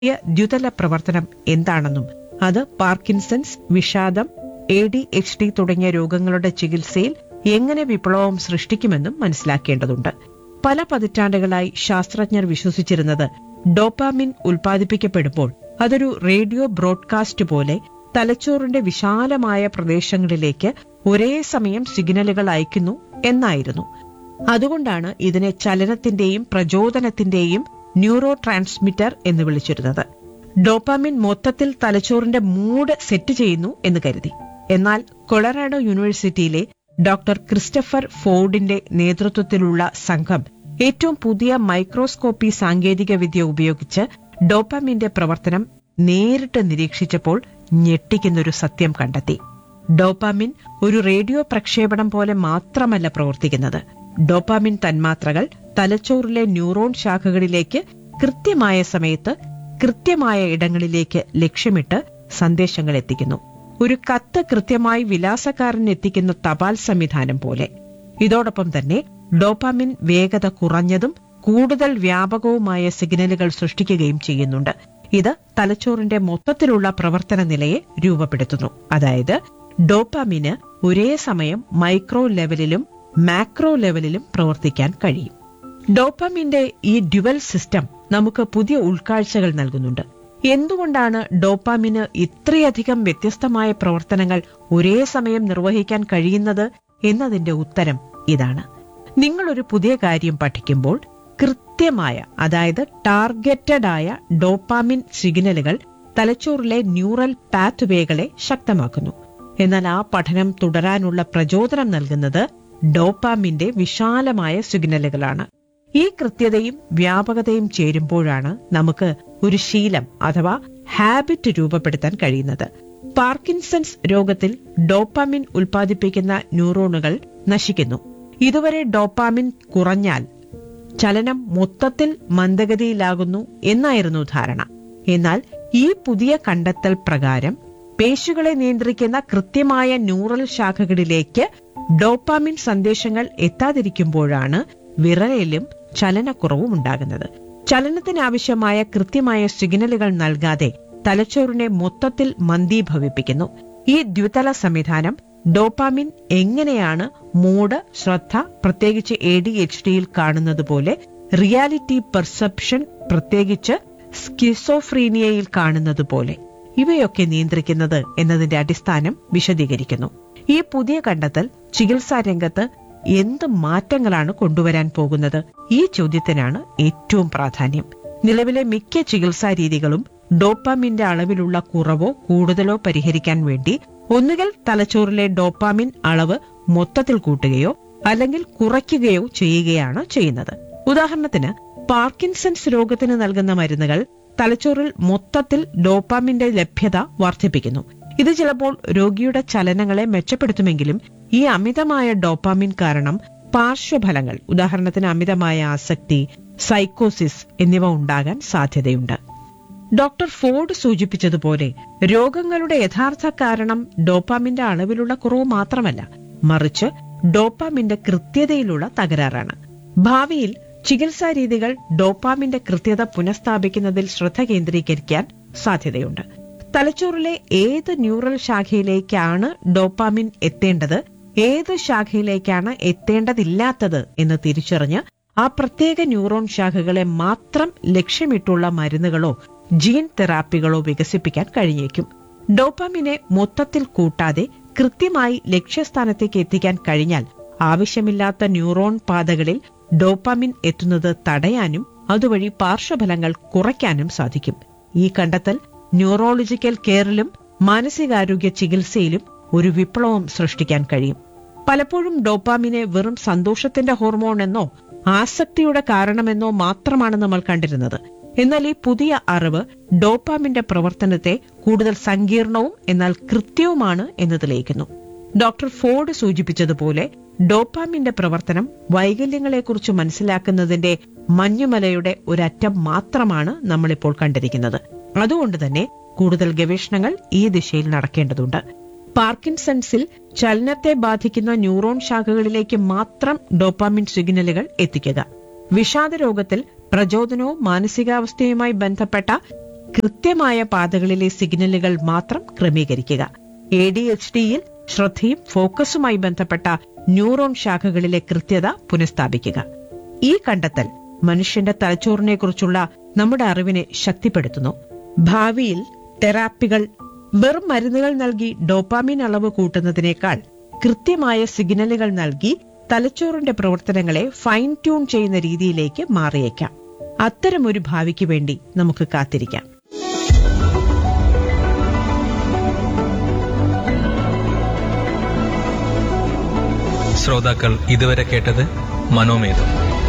ഈ ദ്യുതല പ്രവർത്തനം എന്താണെന്നും അത് പാർക്കിൻസൺസ് വിഷാദം എ ഡി എച്ച് ഡി തുടങ്ങിയ രോഗങ്ങളുടെ ചികിത്സയിൽ എങ്ങനെ വിപ്ലവം സൃഷ്ടിക്കുമെന്നും മനസ്സിലാക്കേണ്ടതുണ്ട് പല പതിറ്റാണ്ടുകളായി ശാസ്ത്രജ്ഞർ വിശ്വസിച്ചിരുന്നത് ഡോപ്പാമിൻ ഉൽപ്പാദിപ്പിക്കപ്പെടുമ്പോൾ അതൊരു റേഡിയോ ബ്രോഡ്കാസ്റ്റ് പോലെ തലച്ചോറിന്റെ വിശാലമായ പ്രദേശങ്ങളിലേക്ക് ഒരേ സമയം സിഗ്നലുകൾ അയക്കുന്നു എന്നായിരുന്നു അതുകൊണ്ടാണ് ഇതിനെ ചലനത്തിന്റെയും പ്രചോദനത്തിന്റെയും ന്യൂറോ ട്രാൻസ്മിറ്റർ എന്ന് വിളിച്ചിരുന്നത് ഡോപ്പാമിൻ മൊത്തത്തിൽ തലച്ചോറിന്റെ മൂഡ് സെറ്റ് ചെയ്യുന്നു എന്ന് കരുതി എന്നാൽ കൊളറാഡോ യൂണിവേഴ്സിറ്റിയിലെ ഡോക്ടർ ക്രിസ്റ്റഫർ ഫോർഡിന്റെ നേതൃത്വത്തിലുള്ള സംഘം ഏറ്റവും പുതിയ മൈക്രോസ്കോപ്പി സാങ്കേതിക വിദ്യ ഉപയോഗിച്ച് ഡോപ്പാമിന്റെ പ്രവർത്തനം നേരിട്ട് നിരീക്ഷിച്ചപ്പോൾ ഞെട്ടിക്കുന്നൊരു സത്യം കണ്ടെത്തി ഡോപ്പാമിൻ ഒരു റേഡിയോ പ്രക്ഷേപണം പോലെ മാത്രമല്ല പ്രവർത്തിക്കുന്നത് ഡോപ്പാമിൻ തന്മാത്രകൾ തലച്ചോറിലെ ന്യൂറോൺ ശാഖകളിലേക്ക് കൃത്യമായ സമയത്ത് കൃത്യമായ ഇടങ്ങളിലേക്ക് ലക്ഷ്യമിട്ട് സന്ദേശങ്ങൾ എത്തിക്കുന്നു ഒരു കത്ത് കൃത്യമായി വിലാസക്കാരൻ എത്തിക്കുന്ന തപാൽ സംവിധാനം പോലെ ഇതോടൊപ്പം തന്നെ ഡോപ്പാമിൻ വേഗത കുറഞ്ഞതും കൂടുതൽ വ്യാപകവുമായ സിഗ്നലുകൾ സൃഷ്ടിക്കുകയും ചെയ്യുന്നുണ്ട് ഇത് തലച്ചോറിന്റെ മൊത്തത്തിലുള്ള പ്രവർത്തന നിലയെ രൂപപ്പെടുത്തുന്നു അതായത് ഡോപ്പാമിന് ഒരേ സമയം മൈക്രോ ലെവലിലും മാക്രോ ലെവലിലും പ്രവർത്തിക്കാൻ കഴിയും ഡോപ്പാമിന്റെ ഈ ഡ്യുവൽ സിസ്റ്റം നമുക്ക് പുതിയ ഉൾക്കാഴ്ചകൾ നൽകുന്നുണ്ട് എന്തുകൊണ്ടാണ് ഡോപ്പാമിന് ഇത്രയധികം വ്യത്യസ്തമായ പ്രവർത്തനങ്ങൾ ഒരേ സമയം നിർവഹിക്കാൻ കഴിയുന്നത് എന്നതിന്റെ ഉത്തരം ഇതാണ് നിങ്ങൾ ഒരു പുതിയ കാര്യം പഠിക്കുമ്പോൾ കൃത്യമായ അതായത് ടാർഗറ്റഡ് ആയ ഡോപ്പാമിൻ സിഗ്നലുകൾ തലച്ചോറിലെ ന്യൂറൽ പാത്വേകളെ ശക്തമാക്കുന്നു എന്നാൽ ആ പഠനം തുടരാനുള്ള പ്രചോദനം നൽകുന്നത് ഡോപ്പാമിന്റെ വിശാലമായ സിഗ്നലുകളാണ് ഈ കൃത്യതയും വ്യാപകതയും ചേരുമ്പോഴാണ് നമുക്ക് ഒരു ശീലം അഥവാ ഹാബിറ്റ് രൂപപ്പെടുത്താൻ കഴിയുന്നത് പാർക്കിൻസൺസ് രോഗത്തിൽ ഡോപ്പാമിൻ ഉൽപ്പാദിപ്പിക്കുന്ന ന്യൂറോണുകൾ നശിക്കുന്നു ഇതുവരെ ഡോപ്പാമിൻ കുറഞ്ഞാൽ ചലനം മൊത്തത്തിൽ മന്ദഗതിയിലാകുന്നു എന്നായിരുന്നു ധാരണ എന്നാൽ ഈ പുതിയ കണ്ടെത്തൽ പ്രകാരം പേശികളെ നിയന്ത്രിക്കുന്ന കൃത്യമായ ന്യൂറൽ ശാഖകളിലേക്ക് ഡോപ്പാമിൻ സന്ദേശങ്ങൾ എത്താതിരിക്കുമ്പോഴാണ് വിറയലും ചലനക്കുറവും ഉണ്ടാകുന്നത് ചലനത്തിനാവശ്യമായ കൃത്യമായ സിഗ്നലുകൾ നൽകാതെ തലച്ചോറിനെ മൊത്തത്തിൽ മന്ദീഭവിപ്പിക്കുന്നു ഈ ദ്വിതല സംവിധാനം ഡോപ്പാമിൻ എങ്ങനെയാണ് മൂഡ് ശ്രദ്ധ പ്രത്യേകിച്ച് എ ഡി എച്ച് ഡിയിൽ കാണുന്നത് പോലെ റിയാലിറ്റി പെർസെപ്ഷൻ പ്രത്യേകിച്ച് സ്കിസോഫ്രീനിയയിൽ കാണുന്നത് പോലെ ഇവയൊക്കെ നിയന്ത്രിക്കുന്നത് എന്നതിന്റെ അടിസ്ഥാനം വിശദീകരിക്കുന്നു ഈ പുതിയ കണ്ടെത്തൽ ചികിത്സാ രംഗത്ത് എന്ത് മാറ്റങ്ങളാണ് കൊണ്ടുവരാൻ പോകുന്നത് ഈ ചോദ്യത്തിനാണ് ഏറ്റവും പ്രാധാന്യം നിലവിലെ മിക്ക ചികിത്സാ രീതികളും ഡോപ്പാമിന്റെ അളവിലുള്ള കുറവോ കൂടുതലോ പരിഹരിക്കാൻ വേണ്ടി ഒന്നുകിൽ തലച്ചോറിലെ ഡോപ്പാമിൻ അളവ് മൊത്തത്തിൽ കൂട്ടുകയോ അല്ലെങ്കിൽ കുറയ്ക്കുകയോ ചെയ്യുകയാണ് ചെയ്യുന്നത് ഉദാഹരണത്തിന് പാർക്കിൻസൺസ് രോഗത്തിന് നൽകുന്ന മരുന്നുകൾ തലച്ചോറിൽ മൊത്തത്തിൽ ഡോപ്പാമിന്റെ ലഭ്യത വർദ്ധിപ്പിക്കുന്നു ഇത് ചിലപ്പോൾ രോഗിയുടെ ചലനങ്ങളെ മെച്ചപ്പെടുത്തുമെങ്കിലും ഈ അമിതമായ ഡോപ്പാമിൻ കാരണം പാർശ്വഫലങ്ങൾ ഉദാഹരണത്തിന് അമിതമായ ആസക്തി സൈക്കോസിസ് എന്നിവ ഉണ്ടാകാൻ സാധ്യതയുണ്ട് ഡോക്ടർ ഫോർഡ് സൂചിപ്പിച്ചതുപോലെ രോഗങ്ങളുടെ യഥാർത്ഥ കാരണം ഡോപ്പാമിന്റെ അളവിലുള്ള കുറവ് മാത്രമല്ല മറിച്ച് ഡോപ്പാമിന്റെ കൃത്യതയിലുള്ള തകരാറാണ് ഭാവിയിൽ ചികിത്സാ രീതികൾ ഡോപ്പാമിന്റെ കൃത്യത പുനഃസ്ഥാപിക്കുന്നതിൽ ശ്രദ്ധ കേന്ദ്രീകരിക്കാൻ സാധ്യതയുണ്ട് തലച്ചോറിലെ ഏത് ന്യൂറൽ ശാഖയിലേക്കാണ് ഡോപ്പാമിൻ എത്തേണ്ടത് ഏത് ശാഖയിലേക്കാണ് എത്തേണ്ടതില്ലാത്തത് എന്ന് തിരിച്ചറിഞ്ഞ് ആ പ്രത്യേക ന്യൂറോൺ ശാഖകളെ മാത്രം ലക്ഷ്യമിട്ടുള്ള മരുന്നുകളോ ജീൻ തെറാപ്പികളോ വികസിപ്പിക്കാൻ കഴിഞ്ഞേക്കും ഡോപ്പാമിനെ മൊത്തത്തിൽ കൂട്ടാതെ കൃത്യമായി ലക്ഷ്യസ്ഥാനത്തേക്ക് എത്തിക്കാൻ കഴിഞ്ഞാൽ ആവശ്യമില്ലാത്ത ന്യൂറോൺ പാതകളിൽ ഡോപ്പാമിൻ എത്തുന്നത് തടയാനും അതുവഴി പാർശ്വഫലങ്ങൾ കുറയ്ക്കാനും സാധിക്കും ഈ കണ്ടെത്തൽ ന്യൂറോളജിക്കൽ കെയറിലും മാനസികാരോഗ്യ ചികിത്സയിലും ഒരു വിപ്ലവം സൃഷ്ടിക്കാൻ കഴിയും പലപ്പോഴും ഡോപ്പാമിനെ വെറും സന്തോഷത്തിന്റെ ഹോർമോൺ എന്നോ ആസക്തിയുടെ കാരണമെന്നോ മാത്രമാണ് നമ്മൾ കണ്ടിരുന്നത് എന്നാൽ ഈ പുതിയ അറിവ് ഡോപ്പാമിന്റെ പ്രവർത്തനത്തെ കൂടുതൽ സങ്കീർണവും എന്നാൽ കൃത്യവുമാണ് എന്ന് തെളിയിക്കുന്നു ഡോക്ടർ ഫോർഡ് സൂചിപ്പിച്ചതുപോലെ ഡോപ്പാമിന്റെ പ്രവർത്തനം വൈകല്യങ്ങളെക്കുറിച്ച് മനസ്സിലാക്കുന്നതിന്റെ മഞ്ഞുമലയുടെ ഒരറ്റം മാത്രമാണ് നമ്മളിപ്പോൾ കണ്ടിരിക്കുന്നത് അതുകൊണ്ട് തന്നെ കൂടുതൽ ഗവേഷണങ്ങൾ ഈ ദിശയിൽ നടക്കേണ്ടതുണ്ട് പാർക്കിൻസൺസിൽ ചലനത്തെ ബാധിക്കുന്ന ന്യൂറോൺ ശാഖകളിലേക്ക് മാത്രം ഡോപ്പാമിൻ സിഗ്നലുകൾ എത്തിക്കുക വിഷാദ രോഗത്തിൽ പ്രചോദനവും മാനസികാവസ്ഥയുമായി ബന്ധപ്പെട്ട കൃത്യമായ പാതകളിലെ സിഗ്നലുകൾ മാത്രം ക്രമീകരിക്കുക എ ഡി എച്ച് ഡിയിൽ ശ്രദ്ധയും ഫോക്കസുമായി ബന്ധപ്പെട്ട ന്യൂറോൺ ശാഖകളിലെ കൃത്യത പുനഃസ്ഥാപിക്കുക ഈ കണ്ടെത്തൽ മനുഷ്യന്റെ തലച്ചോറിനെക്കുറിച്ചുള്ള നമ്മുടെ അറിവിനെ ശക്തിപ്പെടുത്തുന്നു ഭാവിയിൽ തെറാപ്പികൾ വെറും മരുന്നുകൾ നൽകി ഡോപ്പാമിൻ അളവ് കൂട്ടുന്നതിനേക്കാൾ കൃത്യമായ സിഗ്നലുകൾ നൽകി തലച്ചോറിന്റെ പ്രവർത്തനങ്ങളെ ഫൈൻ ട്യൂൺ ചെയ്യുന്ന രീതിയിലേക്ക് മാറിയേക്കാം അത്തരമൊരു ഭാവിക്ക് വേണ്ടി നമുക്ക് കാത്തിരിക്കാം ശ്രോതാക്കൾ ഇതുവരെ കേട്ടത് മനോമേധം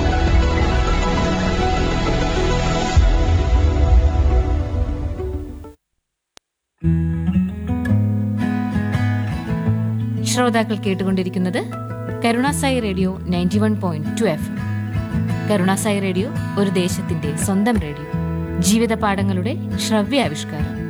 ശ്രോതാക്കൾ കേട്ടുകൊണ്ടിരിക്കുന്നത് Karunasai radio ninety one point two F Karunasai radio ഒരു ദേശത്തിന്റെ സ്വന്തം റേഡിയോ ജീവിത പാഠങ്ങളുടെ ശ്രവ്യാവിഷ്കാരം